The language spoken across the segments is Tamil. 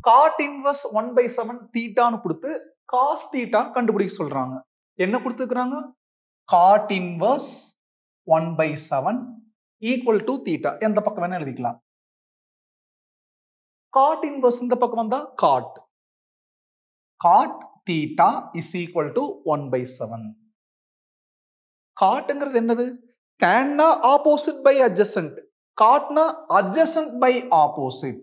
God inverse one by seven தீட்டான்னு கொடுத்து காஸ் தீட்டா கண்டுபிடிக்க சொல்றாங்க என்ன கொடுத்துருக்காங்க cot inverse one by seven equal to theta எந்த பக்கம் வேணா எழுதிக்கலாம் காட் இன்வர்ஸ் இந்த பக்கம் வந்தா cot cot theta is equal to one by seven காட்டுங்கிறது என்னது டேன்னா ஆப்போசிட் பை அட்ஜசன்ட் காட்னா அட்ஜசன்ட் பை ஆப்போசிட்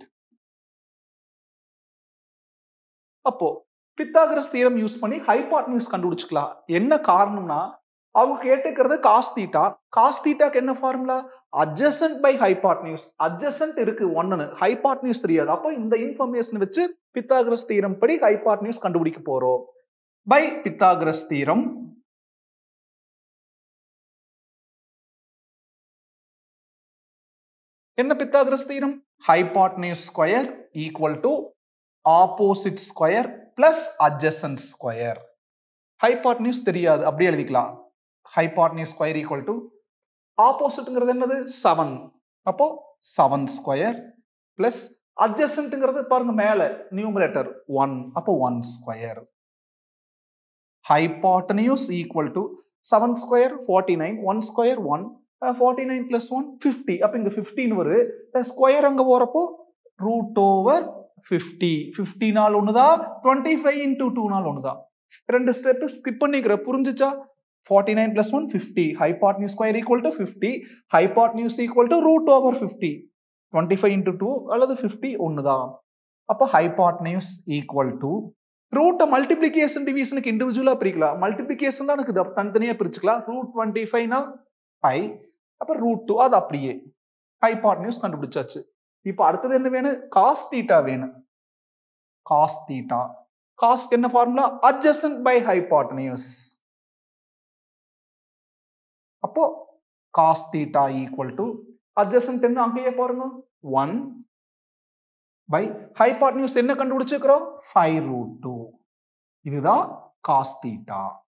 அப்போ பித்தாகரஸ் தீரம் யூஸ் பண்ணி ஹைபாட்னியூஸ் கண்டுபிடிச்சுக்கலாம் என்ன காரணம்னா அவங்க கேட்டுக்கிறது காஸ் தீட்டா காஸ் தீட்டாக்கு என்ன formula adjacent by hypotenuse adjacent இருக்கு ஒன்னு ஹைபாட்னியூஸ் தெரியாது அப்போ இந்த இன்ஃபர்மேஷன் வச்சு பித்தாகரஸ் தீரம் படி ஹைபாட்னியூஸ் கண்டுபிடிக்க போறோம் பை பித்தாகரஸ் தீரம் என்ன Pythagoras theorem hypotenuse square equal to opposite square plus adjacent square hypotenuse தெரியாது அப்படியே எழுதிக்கலாம் ஹைபாட்னியூஸ் ஸ்கொயர் ஈக்குவல் டு ஆப்போசிட்ங்கிறது என்னது செவன் அப்போ செவன் ஸ்கொயர் பிளஸ் அட்ஜசன்ட்ங்கிறது பாருங்க மேல நியூமரேட்டர் ஒன் அப்போ one square hypotenuse equal to seven square forty nine one square one forty nine plus one fifty அப்போ இங்கே ஃபிஃப்டின்னு வருது ஸ்கொயர் அங்கே போகிறப்போ ரூட் ஓவர் ஃபிஃப்டி ஃபிஃப்டி நாள் ஒன்று தான் டுவெண்ட்டி ஃபைவ் இன்டூ டூ நாள் ஒன்று தான் ரெண்டு ஸ்டெப்பு ஸ்கிப் பண்ணிக்கிற புரிஞ்சுச்சா forty nine plus one fifty hypotenuse square equal to fifty hypotenuse equal to root over fifty twenty five into two அல்லது ஃபிஃப்டி ஒன்று தான் அப்போ ஹைபாட்னியூஸ் ஈக்குவல் டு ரூட்டை மல்டிப்ளிகேஷன் டிவிஷனுக்கு இண்டிவிஜுவலாக பிரிக்கலாம் மல்டிப்ளிகேஷன் தான் எனக்கு தனித்தனியாக பிரிச்சுக்கலாம் ரூட் டுவெண்ட்டி ஃபைவ்னா பை அப்போ ரூட் டூ அது அப்படியே ஹைபாட்னியூஸ் கண்டுபிடிச்சாச்சு இப்போ அடுத்தது என்ன வேணும் காஸ் தீட்டா வேணும் காஸ் தீட்டா காஸ்க்கு என்ன ஃபார்முலா அட்ஜசன்ட் பை ஹைபாட்னியூஸ் அப்போ cos theta equal to adjacent என்ன அங்கேயே பாருங்க ஒன் பை ஹைபாட்னியூஸ் என்ன கண்டுபிடிச்சிருக்கிறோம் ஃபைவ் ரூட் டூ இதுதான் காஸ் தீட்டா